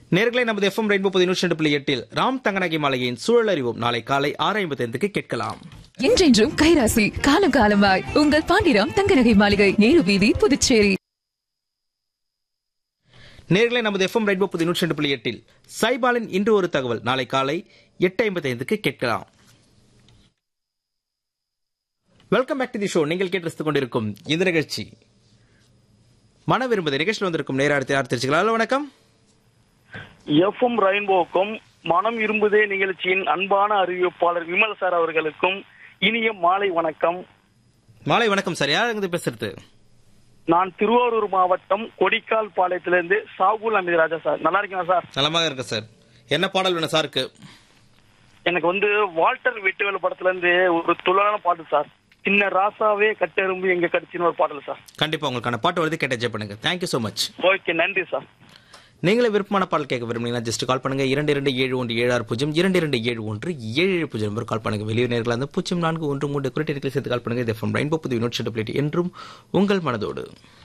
நேர்களை நமது FM rainbow பதினூற்றி ரெண்டு புள்ளி எட்டில் ராம் தங்கநகை மாளிகையின் சூழல் அறிவோம் நாளை காலை ஆறு ஐம்பத்தி ஐந்துக்கு கேட்கலாம் என்றென்றும் கைராசி காலம் காலமாய் உங்கள் பாண்டிராம் தங்கநகை மாளிகை நேரு வீதி புதுச்சேரி நேர்களை நமது எஃப்எம் ரெயின்போ பதினூற்றி ரெண்டு புள்ளி எட்டில் சைபாலின் இன்று ஒரு தகவல் நாளை காலை எட்டு ஐம்பத்தி ஐந்துக்கு கேட்கலாம் welcome back to the show நீங்கள் கேட்டு ரசித்துக் கொண்டிருக்கும் இந்த நிகழ்ச்சி மன விரும்புது நிகழ்ச்சியில் வந்திருக்கும் நேராடுத்தி யார் தெரிஞ்சுக்கலாம் ஹலோ வணக்கம் எஃப்எம் ரெயின்போக்கும் மனம் இரும்புதே நிகழ்ச்சியின் அன்பான அறிவிப்பாளர் விமல் சார் அவர்களுக்கும் இனிய மாலை வணக்கம் மாலை வணக்கம் சார் யார் இருந்து பேசுறது நான் திருவாரூர் மாவட்டம் கொடிக்கால் பாளையத்திலிருந்து சாகுல் அமித் ராஜா சார் நல்லா இருக்கீங்களா சார் நலமாக இருக்கு சார் என்ன பாடல் வேணும் சாருக்கு எனக்கு வந்து வால்டர் வெட்டுவேல் படத்துல இருந்து ஒரு துளரான பாட்டு சார் சின்ன ராசாவே கட்டெரும்பு எங்க கடிச்சின்னு ஒரு பாடல் சார் கண்டிப்பா உங்களுக்கான பாட்டு வருது கேட்ட என்ஜாய் பண்ணுங்க தேங்க்யூ ஸோ மச் ஓகே நன்றி சார் நீங்களே விருப்பமான பாடல் கேட்க விரும்புனீங்கன்னா ஜஸ்ட் கால் பண்ணுங்க இரண்டு இரண்டு ஏழு ஒன்று ஏழு ஆறு பூஜ்ஜியம் இரண்டு இரண்டு ஏழு ஒன்று ஏழு ஏழு பூஜ்ஜியம் நம்பர் கால் பண்ணுங்க வெளியூர் நேர்கள் வந்து பூஜ்ஜியம் நான்கு ஒன்று மூன்று குறிப்பிட்ட சேர்த்து கால் பண்ணுங்க இது எஃப்எம் ரெயின்போ புது யூனிட் என்றும் உங்கள் மனதோடு